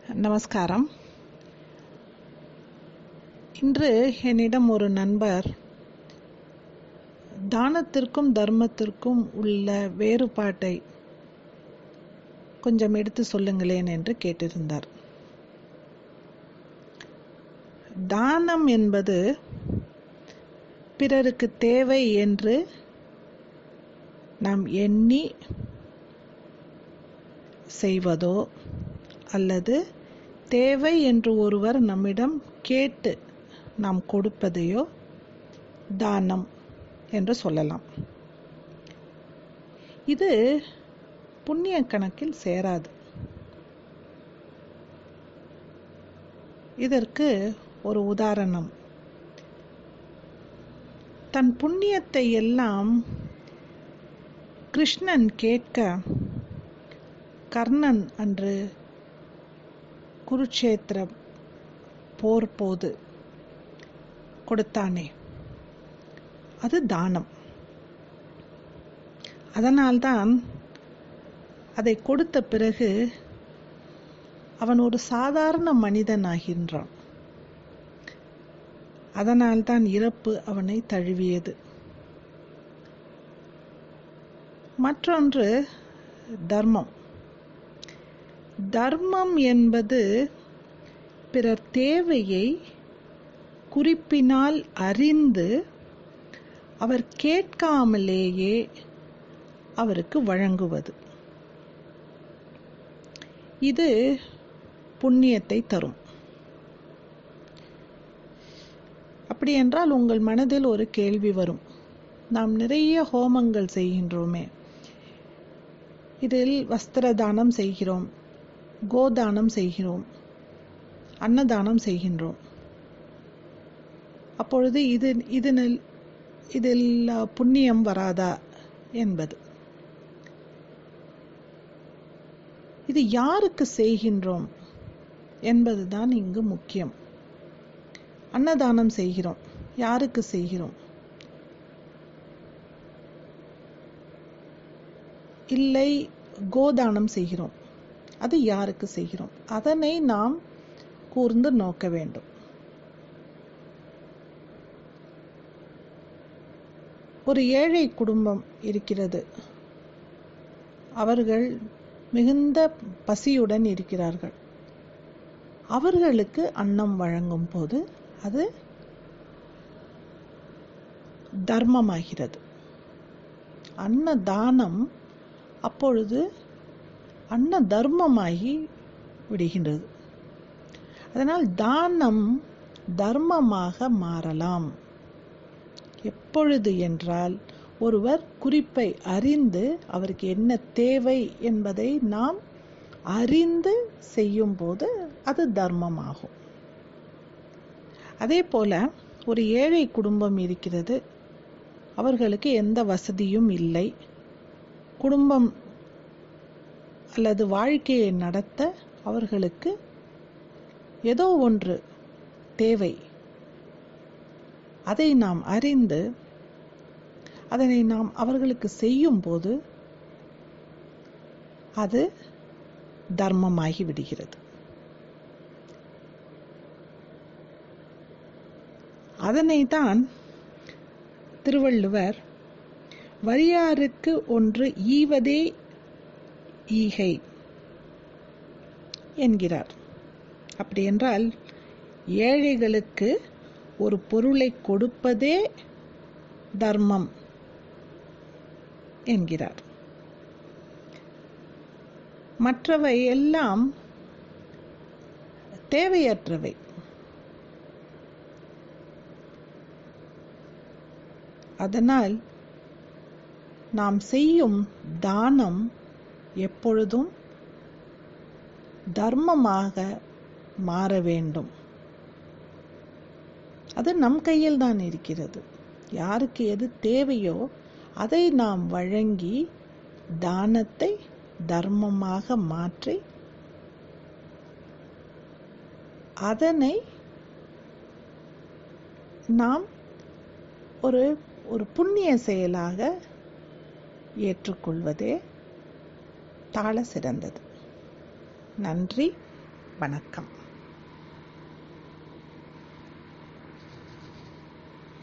நமஸ்காரம் இன்று என்னிடம் ஒரு நண்பர் தானத்திற்கும் தர்மத்திற்கும் உள்ள வேறுபாட்டை கொஞ்சம் எடுத்து சொல்லுங்களேன் என்று கேட்டிருந்தார் தானம் என்பது பிறருக்கு தேவை என்று நாம் எண்ணி செய்வதோ அல்லது தேவை என்று ஒருவர் நம்மிடம் கேட்டு நாம் கொடுப்பதையோ தானம் என்று சொல்லலாம் இது புண்ணிய கணக்கில் சேராது இதற்கு ஒரு உதாரணம் தன் புண்ணியத்தை எல்லாம் கிருஷ்ணன் கேட்க கர்ணன் அன்று குருட்சேத்திர போர் போது கொடுத்தானே அது தானம் அதனால்தான் அதை கொடுத்த பிறகு அவன் ஒரு சாதாரண மனிதன் ஆகின்றான் அதனால்தான் இறப்பு அவனை தழுவியது மற்றொன்று தர்மம் தர்மம் என்பது பிறர் தேவையை குறிப்பினால் அறிந்து அவர் கேட்காமலேயே அவருக்கு வழங்குவது இது புண்ணியத்தை தரும் அப்படி என்றால் உங்கள் மனதில் ஒரு கேள்வி வரும் நாம் நிறைய ஹோமங்கள் செய்கின்றோமே இதில் வஸ்திர தானம் செய்கிறோம் கோதானம் செய்கிறோம் அன்னதானம் செய்கின்றோம் அப்பொழுது இது இதனில் இதில் புண்ணியம் வராதா என்பது இது யாருக்கு செய்கின்றோம் என்பதுதான் இங்கு முக்கியம் அன்னதானம் செய்கிறோம் யாருக்கு செய்கிறோம் இல்லை கோதானம் செய்கிறோம் அது யாருக்கு செய்கிறோம் அதனை நாம் கூர்ந்து நோக்க வேண்டும் ஒரு ஏழை குடும்பம் இருக்கிறது அவர்கள் மிகுந்த பசியுடன் இருக்கிறார்கள் அவர்களுக்கு அன்னம் வழங்கும் போது அது தர்மமாகிறது அன்ன தானம் அப்பொழுது அன்ன தர்மமாகி விடுகின்றது அதனால் தானம் தர்மமாக மாறலாம் எப்பொழுது என்றால் ஒருவர் குறிப்பை அறிந்து அவருக்கு என்ன தேவை என்பதை நாம் அறிந்து செய்யும் போது அது தர்மமாகும் அதே போல ஒரு ஏழை குடும்பம் இருக்கிறது அவர்களுக்கு எந்த வசதியும் இல்லை குடும்பம் அல்லது வாழ்க்கையை நடத்த அவர்களுக்கு ஏதோ ஒன்று தேவை அதை நாம் அறிந்து அதனை நாம் அவர்களுக்கு செய்யும் போது அது தர்மமாகி விடுகிறது அதனை தான் திருவள்ளுவர் வரியாருக்கு ஒன்று ஈவதே ஈகை என்கிறார் அப்படி என்றால் ஏழைகளுக்கு ஒரு பொருளை கொடுப்பதே தர்மம் என்கிறார் மற்றவை எல்லாம் தேவையற்றவை அதனால் நாம் செய்யும் தானம் எப்பொழுதும் தர்மமாக மாற வேண்டும் அது நம் கையில் தான் இருக்கிறது யாருக்கு எது தேவையோ அதை நாம் வழங்கி தானத்தை தர்மமாக மாற்றி அதனை நாம் ஒரு ஒரு புண்ணிய செயலாக ஏற்றுக்கொள்வதே தாழ சிறந்தது நன்றி வணக்கம்